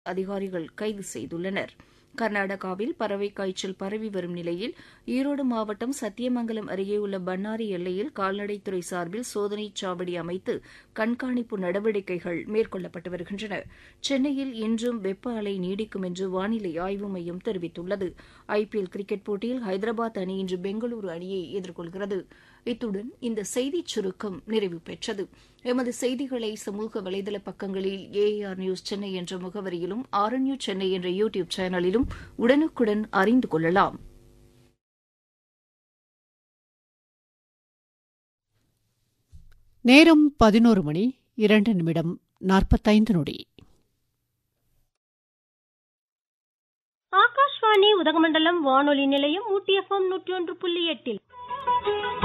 அதிகாரிகள் கைது செய்துள்ளனர் கர்நாடகாவில் பறவை காய்ச்சல் பரவி வரும் நிலையில் ஈரோடு மாவட்டம் சத்தியமங்கலம் அருகே உள்ள பன்னாரி எல்லையில் கால்நடைத்துறை சார்பில் சோதனைச் சாவடி அமைத்து கண்காணிப்பு நடவடிக்கைகள் மேற்கொள்ளப்பட்டு வருகின்றன சென்னையில் இன்றும் வெப்ப அலை நீடிக்கும் என்று வானிலை ஆய்வு மையம் தெரிவித்துள்ளது ஐபிஎல் கிரிக்கெட் போட்டியில் ஹைதராபாத் அணி இன்று பெங்களூரு அணியை எதிர்கொள்கிறது இத்துடன் இந்த செய்திச் சுருக்கம் நிறைவு பெற்றது எமது செய்திகளை சமூக வலைதள பக்கங்களில் ஏஆர் நியூஸ் சென்னை என்ற முகவரியிலும் ஆர் நியூஸ் சென்னை என்ற யூ டியூப் சேனலிலும் உடனுக்குடன் அறிந்து கொள்ளலாம் நேரம் பதினோரு மணி இரண்டு நிமிடம் நாற்பத்தைந்து நொடி ஆகாஷ்வாணி உதகமண்டலம் வானொலி நிலையம் ஊட்டி எஃப்எம் நூற்றி ஒன்று புள்ளி எட்டில்